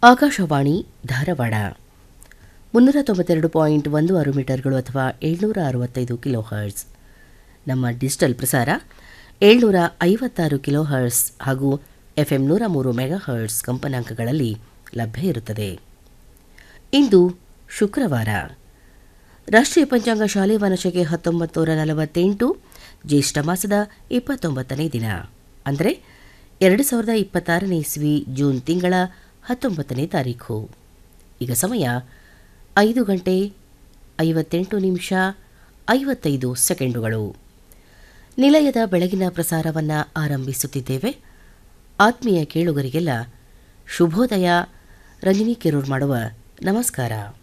ಆಕಾಶವಾಣಿ ಧಾರವಾಡ ಮುನ್ನೂರ ತೊಂಬತ್ತೆರಡು ಪಾಯಿಂಟ್ ಒಂದು ಆರು ಮೀಟರ್ಗಳು ಅಥವಾ ಏಳ್ನೂರ ಅರವತ್ತೈದು ಕಿಲೋ ಹರ್ಟ್ಸ್ ನಮ್ಮ ಡಿಜಿಟಲ್ ಪ್ರಸಾರ ಏಳ್ನೂರ ಐವತ್ತಾರು ಕಿಲೋ ಹರ್ಟ್ಸ್ ಹಾಗೂ ಎಫ್ಎಂ ನೂರ ಮೂರು ಮೆಗಾ ಹರ್ಟ್ಸ್ ಕಂಪನಾಂಕಗಳಲ್ಲಿ ಲಭ್ಯ ಇರುತ್ತದೆ ಇಂದು ಶುಕ್ರವಾರ ರಾಷ್ಟ್ರೀಯ ಪಂಚಾಂಗ ಶಾಲೆ ವನಶಕೆ ಹತ್ತೊಂಬತ್ತು ನೂರ ನಲವತ್ತೆಂಟು ಜ್ಯೇಷ್ಠ ಮಾಸದ ಇಪ್ಪತ್ತೊಂಬತ್ತನೇ ದಿನ ಅಂದರೆ ಎರಡು ಸಾವಿರದ ಇಪ್ಪತ್ತಾರನೇ ಇಸ್ವಿ ಜೂನ್ ತಿಂಗಳ ಹತ್ತೊಂಬತ್ತನೇ ತಾರೀಖು ಈಗ ಸಮಯ ಐದು ಗಂಟೆ ಐವತ್ತೆಂಟು ನಿಮಿಷ ಐವತ್ತೈದು ಸೆಕೆಂಡುಗಳು ನಿಲಯದ ಬೆಳಗಿನ ಪ್ರಸಾರವನ್ನು ಆರಂಭಿಸುತ್ತಿದ್ದೇವೆ ಆತ್ಮೀಯ ಕೇಳುಗರಿಗೆಲ್ಲ ಶುಭೋದಯ ರಂಜನಿ ಕೆರೂರ್ ಮಾಡುವ ನಮಸ್ಕಾರ